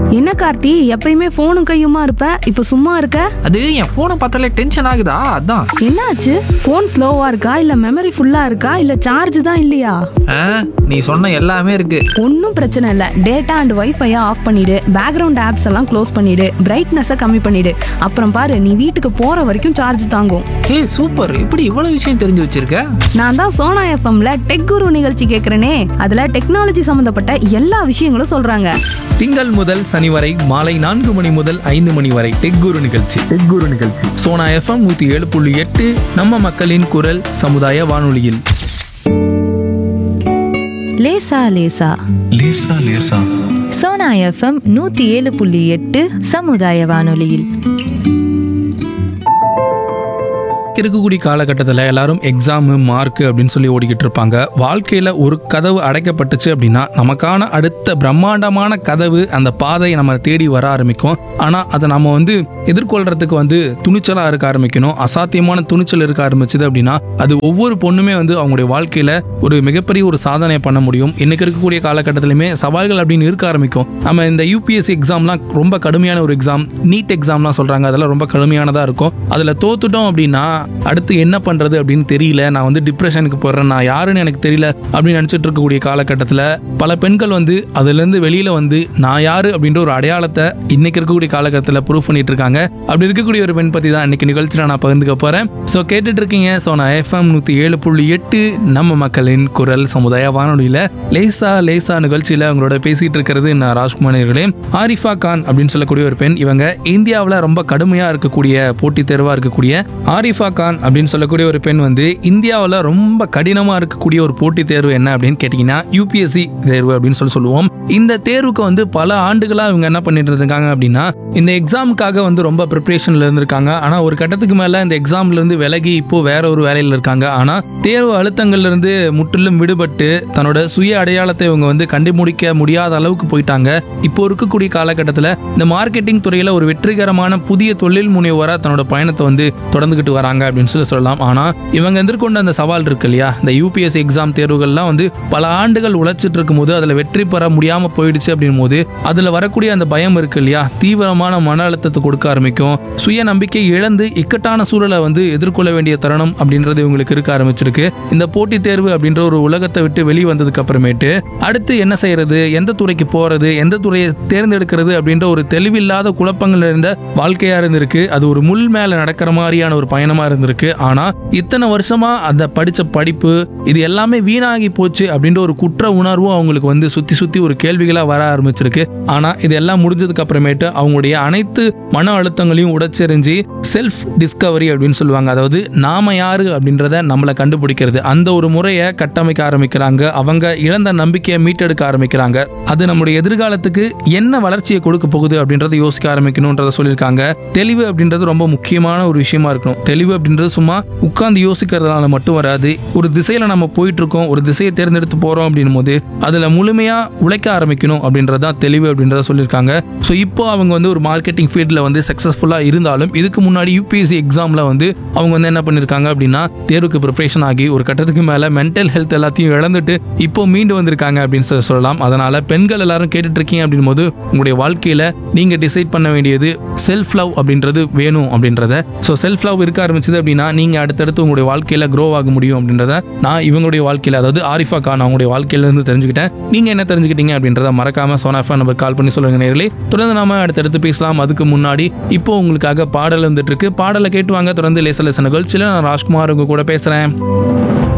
என்ன கார்த்தி எப்பயுமே போனும் கையுமா இருப்ப இப்ப சும்மா இருக்க அது என் போனை பார்த்தாலே டென்ஷன் ஆகுதா அதான் என்னாச்சு போன் ஸ்லோவா இருக்கா இல்ல மெமரி ஃபுல்லா இருக்கா இல்ல சார்ஜ் தான் இல்லையா ஆ, நீ சொன்ன எல்லாமே இருக்கு ஒன்றும் பிரச்சனை இல்லை டேட்டா அண்ட் வைஃபையை ஆஃப் பண்ணிடு பேக்ரவுண்ட் ஆப்ஸ் எல்லாம் க்ளோஸ் பண்ணிடு பிரைட்னஸை கம்மி பண்ணிடு அப்புறம் பாரு நீ வீட்டுக்கு போற வரைக்கும் சார்ஜ் தாங்கும் ஏய் சூப்பர் இப்படி இவ்வளவு விஷயம் தெரிஞ்சு வச்சிருக்க நான் தான் சோனா எஃப்எம்ல டெக் குரு நிகழ்ச்சி கேட்குறேனே அதுல டெக்னாலஜி சம்பந்தப்பட்ட எல்லா விஷயங்களும் சொல்றாங்க திங்கள் முதல் சனி வரை மாலை நான்கு மணி முதல் ஐந்து மணி வரை டெக் குரு நிகழ்ச்சி டெக் குரு நிகழ்ச்சி சோனா எஃப்எம் நூத்தி ஏழு புள்ளி எட்டு நம்ம மக்களின் குரல் சமுதாய வானொலியில் லேசா லேசா லேசா லேசா சோனா எஃப்எம் நூத்தி ஏழு புள்ளி எட்டு சமுதாய வானொலியில் இருக்கக்கூடிய காலகட்டத்தில் எல்லாரும் எக்ஸாமு மார்க் அப்படின்னு சொல்லி ஓடிக்கிட்டு இருப்பாங்க வாழ்க்கையில் ஒரு கதவு அடைக்கப்பட்டுச்சு அப்படின்னா நமக்கான அடுத்த பிரம்மாண்டமான கதவு அந்த பாதை நம்ம தேடி வர ஆரம்பிக்கும் ஆனால் அதை நம்ம வந்து எதிர்கொள்றதுக்கு வந்து துணிச்சலாக இருக்க ஆரம்பிக்கணும் அசாத்தியமான துணிச்சல் இருக்க ஆரம்பிச்சது அப்படின்னா அது ஒவ்வொரு பொண்ணுமே வந்து அவங்களுடைய வாழ்க்கையில் ஒரு மிகப்பெரிய ஒரு சாதனை பண்ண முடியும் இன்னைக்கு இருக்கக்கூடிய காலகட்டத்திலுமே சவால்கள் அப்படின்னு இருக்க ஆரம்பிக்கும் நம்ம இந்த யூபிஎஸ்சி எக்ஸாம்லாம் ரொம்ப கடுமையான ஒரு எக்ஸாம் நீட் எக்ஸாம்லாம் சொல்கிறாங்க அதெல்லாம் ரொம்ப கடுமையானதாக இருக்கும் அதில் தோத்துட்டோம் அப்படின்னா அடுத்து என்ன பண்ணுறது அப்படின்னு தெரியல நான் வந்து டிப்ரெஷனுக்கு போடுறேன் நான் யாருன்னு எனக்கு தெரியல அப்படின்னு நினச்சிட்டு இருக்கக்கூடிய காலகட்டத்தில் பல பெண்கள் வந்து அதுலேருந்து வெளியில் வந்து நான் யாரு அப்படின்ற ஒரு அடையாளத்தை இன்னைக்கு இருக்கக்கூடிய காலகட்டத்தில் ப்ரூவ் பண்ணிட்டு இருக்காங்க அப்படி இருக்கக்கூடிய ஒரு பெண் பற்றி தான் இன்னைக்கு நிகழ்ச்சியில் நான் பகிர்ந்துக்க போகிறேன் ஸோ கேட்டுட்டு இருக்கீங்க ஸோ நான் எஃப்எம் நூற்றி ஏழு புள்ளி எட்டு நம்ம மக்களின் குரல் சமுதாய வானொலியில் லேசா லேசா நிகழ்ச்சியில் அவங்களோட பேசிட்டு இருக்கிறது நான் ராஜ்குமார் அவர்களே ஆரிஃபா கான் அப்படின்னு சொல்லக்கூடிய ஒரு பெண் இவங்க இந்தியாவில் ரொம்ப கடுமையாக இருக்கக்கூடிய போட்டித் தேர்வாக இருக்கக்கூடிய ஆரிஃபா கான் அப்படின்னு சொல்லக்கூடிய ஒரு பெண் வந்து இந்தியாவில் ரொம்ப கடினமாக இருக்கக்கூடிய ஒரு போட்டித் தேர்வு என்ன அப்படின்னு கேட்டிங்கன்னா யூபிஎஸ்சி தேர்வு அப்படின்னு சொல்லி சொல்லுவோம் இந்த தேர்வுக்கு வந்து பல ஆண்டுகளாக இவங்க என்ன பண்ணிட்டு இருக்காங்க அப்படின்னா இந்த எக்ஸாமுக்காக வந்து ரொம்ப ப்ரிப்பரேஷனில் இருந்திருக்காங்க ஆனால் ஒரு கட்டத்துக்கு மேலே இந்த எக்ஸாம்ல இருந்து விலகி இப்போ வேற ஒரு வேலையில் இருக்காங்க ஆனால் தேர்வு அழுத்தங்கள்ல இருந்து முற்றிலும் விடுபட்டு தன்னோட சுய அடையாளத்தை இவங்க வந்து கண்டுபிடிக்க முடியாத அளவுக்கு போயிட்டாங்க இப்போ இருக்கக்கூடிய காலகட்டத்தில் இந்த மார்க்கெட்டிங் துறையில் ஒரு வெற்றிகரமான புதிய தொழில் முனைவோராக தன்னோட பயணத்தை வந்து தொடர்ந்துகிட்டு வராங்க அப்படின்னு சொல்லி சொல்லலாம் ஆனால் இவங்க எதிர்கொண்ட அந்த சவால் இருக்கு இல்லையா இந்த யூபிஎஸ்சி எக்ஸாம் தேர்வுகள்லாம் வந்து பல ஆண்டுகள் உழைச்சிட்டு இருக்கும்போது அதில் வெற்றி பெற முடியாமல் போயிடுச்சு அப்படின் போது அதில் வரக்கூடிய அந்த பயம் இருக்கு இல்லையா தீவிரமான மன அழுத்தத்தை கொடுக்க ஆரம்பிக்கும் சுய நம்பிக்கை இழந்து இக்கட்டான சூழலை வந்து எதிர்கொள்ள வேண்டிய தருணம் அப்படின்றது இவங்களுக்கு இருக்க ஆரம்பிச்சிருக்கு இந்த போட்டித் தேர்வு அப்படின்ற ஒரு உலகத்தை விட்டு வெளியே வந்ததுக்கு அப்புறமேட்டு அடுத்து என்ன செய்யறது எந்த துறைக்கு போறது எந்த துறையை தேர்ந்தெடுக்கிறது அப்படின்ற ஒரு தெளிவில்லாத குழப்பங்கள் இருந்த வாழ்க்கையா இருந்திருக்கு அது ஒரு முள் மேல நடக்கிற மாதிரியான ஒரு பயணமா இருந்திருக்கு ஆனா இத்தனை வருஷமா அந்த படிச்ச படிப்பு இது எல்லாமே வீணாகி போச்சு அப்படின்ற ஒரு குற்ற உணர்வும் அவங்களுக்கு வந்து சுத்தி சுத்தி ஒரு கேள்விகளா வர ஆரம்பிச்சிருக்கு ஆனா இது எல்லாம் முடிஞ்சதுக்கு அப்புறமேட்டு அவங்களுடைய அனைத்து மன அழுத்தங்களையும் உடைச்செறிஞ்சு செல்ஃப் டிஸ்கவரி அப்படின்னு சொல்லுவாங்க அதாவது நாம யாரு அப்படின்றத நம்மளை கண்டுபிடிக்கிறது அந்த ஒரு முறையை கட்டமைக்க ஆரம்பிக்கிறாங்க அவங்க இழந்த நம்பிக்கையை மீட்டெடுக்க ஆரம்பிக்கிறாங்க அது நம்முடைய எதிர்காலத்துக்கு என்ன வளர்ச்சியை கொடுக்க போகுது அப்படின்றத யோசிக்க ஆரம்பிக்கணும்ன்றத சொல்லியிருக்காங்க தெளிவு அப்படின்றது ரொம்ப முக்கியமான ஒரு விஷயமா இருக்கணும் தெளிவு அப்படின்றது சும்மா உட்கார்ந்து யோசிக்கிறதுனால மட்டும் வராது ஒரு திசையில நம்ம போயிட்டு இருக்கோம் ஒரு திசையை தேர்ந்தெடுத்து போறோம் அப்படின்னும் போது அதுல முழுமையா உழைக்க ஆரம்பிக்கணும் அப்படின்றது தான் தெளிவு அப்படின்றத சொல்லியிருக்காங்க ஸோ இப்போ அவங்க வந்து ஒரு மார்க்கெட்டிங் ஃபீல்டில் வந்து சக்ஸஸ்ஃபுல்லாக இருந்தாலும் இதுக்கு முன்னாடி யூபிஎஸ்சி எக்ஸாமில் வந்து அவங்க வந்து என்ன பண்ணியிருக்காங்க அப்படின்னா தேர்வுக்கு ப்ரிப்பரேஷன் ஆகி ஒரு கட்டத்துக்கு மேலே மென்டல் ஹெல்த் எல்லாத்தையும் இழந்துட்டு இப்போ மீண்டு வந்திருக்காங்க அப்படின்னு சொல்லி சொல்லலாம் அதனால பெண்கள் எல்லாரும் கேட்டுட்டு இருக்கீங்க அப்படின் போது உங்களுடைய வாழ்க்கையில் நீங்கள் டிசைட் பண்ண வேண்டியது செல்ஃப் லவ் அப்படின்றது வேணும் அப்படின்றத ஸோ செல்ஃப் லவ் இருக்க ஆரம்பிச்சது அப்படின்னா நீங்கள் அடுத்தடுத்து உங்களுடைய வாழ்க்கையில் க்ரோ ஆக முடியும் அப்படின்றத நான் இவங்களுடைய வாழ்க்கையில் அதாவது ஆரிஃபா கான் அவங்களுடைய வாழ்க்கையிலேருந்து தெரிஞ்சுக்கிட்டேன் நீங்கள் என்ன தெரிஞ்சுக்கிட்டீங்க அப்படின்றத மறக்காம சோனாஃபா நம்பர் கால் பண்ணி சொல்லுங்க நேர்களே தொடர்ந்து நாம அடுத்தடுத்து பேசலாம் அதுக்கு முன்னாடி இப்போ உங்களுக்காக பாடல் வந்துட்டு இருக்கு பாடலை கேட்டு வாங்க தொடர்ந்து லேச லேச நிகழ்ச்சியில் நான் ராஜ்குமார் உங்க கூட பேசுகிறேன்